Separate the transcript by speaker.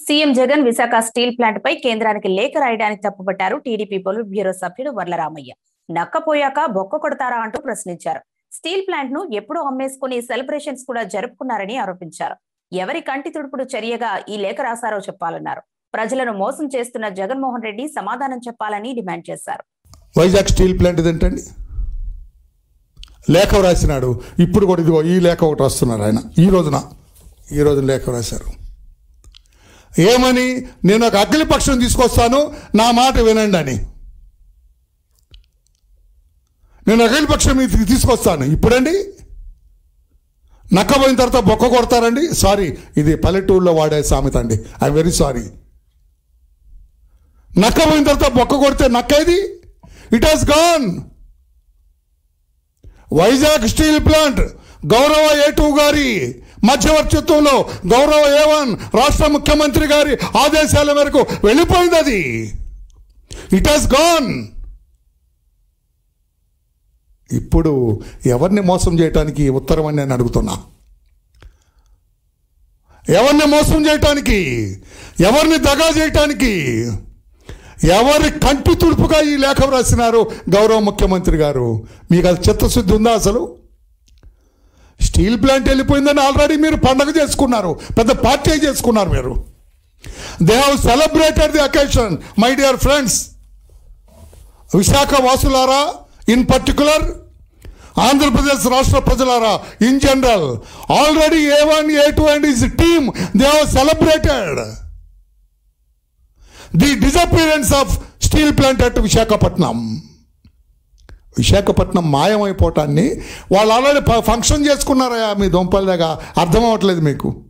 Speaker 1: CM Jagan Visakha steel plant పై కేంద్రానికి లేఖ రాయడానికి తప్పుపట్టారు టీడీపీ పొలిట్ బ్యూరో సభ్యుడు వర్లరామయ్య నక్కపోయాక బొక్క కొడతారా అంటూ ప్రశ్నించారు స్టీల్ ప్లాంట్ ను ఎప్పుడూ అమ్మేసుకుని సెలబ్రేషన్స్ కూడా జరుపుకున్నారని ఆరోపించారు ఎవరి కంటి తుడుపుడు చర్యగా ఈ లేఖ రాశారో చెప్పాలన్నారు ప్రజలను మోసం చేస్తున్న జగన్మోహన్ రెడ్డి సమాధానం చెప్పాలని డిమాండ్ చేశారు
Speaker 2: వైజాగ్ స్టీల్ ప్లాంట్ ఇదేంటండి లేఖ రాసినాడు ఇప్పుడు కూడా ఇదిగో ఈ లేఖ ఒకటి రాస్తున్నారు ఆయన ఈ రోజున ఈ రోజున లేఖ రాశారు ఏమని నేను ఒక అఖిలపక్షం తీసుకొస్తాను నా మాట వినండి అని నేను అఖిలపక్షం మీదకి తీసుకొస్తాను ఇప్పుడండి నక్కపోయిన తర్వాత బొక్క కొడతారండి సారీ ఇది పల్లెటూరులో వాడే సామెత అండి ఐ వెరీ సారీ నక్కపోయిన తర్వాత బొక్క కొడితే నక్కేది it has gone Vizag steel plant గౌరవ ఏ టూ గారి మధ్యవర్తిత్వంలో గౌరవ ఏ వన్ రాష్ట్ర ముఖ్యమంత్రి గారి ఆదేశాల మేరకు వెళ్ళిపోయింది అది ఇట్ హాస్ గాన్ ఇప్పుడు ఎవరిని మోసం చేయటానికి ఈ ఉత్తరం అని నేను అడుగుతున్నా ఎవరిని మోసం చేయటానికి ఎవరిని దగా చేయటానికి ఎవరి కంటి తుడుపుగా ఈ లేఖ రాసినారు గౌరవ ముఖ్యమంత్రి గారు మీకు అది చిత్తశుద్ధి ఉందా అసలు స్టీల్ ప్లాంట్ వెళ్ళిపోయిందని ఆల్రెడీ మీరు పండగ చేసుకున్నారు పెద్ద పార్టీ చేసుకున్నారు మీరు they have celebrated the occasion my dear friends Visakha వాసులారా ఇన్ పర్టికులర్ ఆంధ్రప్రదేశ్ రాష్ట్ర ప్రజలారా in general already A one A two and his team they have celebrated the disappearance of steel plant at Visakhapatnam Visakhapatnam మాయమైపోవటాన్ని వాళ్ళు ఆల్రెడీ ఫంక్షన్ చేసుకున్నారయ్యా మీ దొంపల దగ్గర అర్థం అవ్వట్లేదు మీకు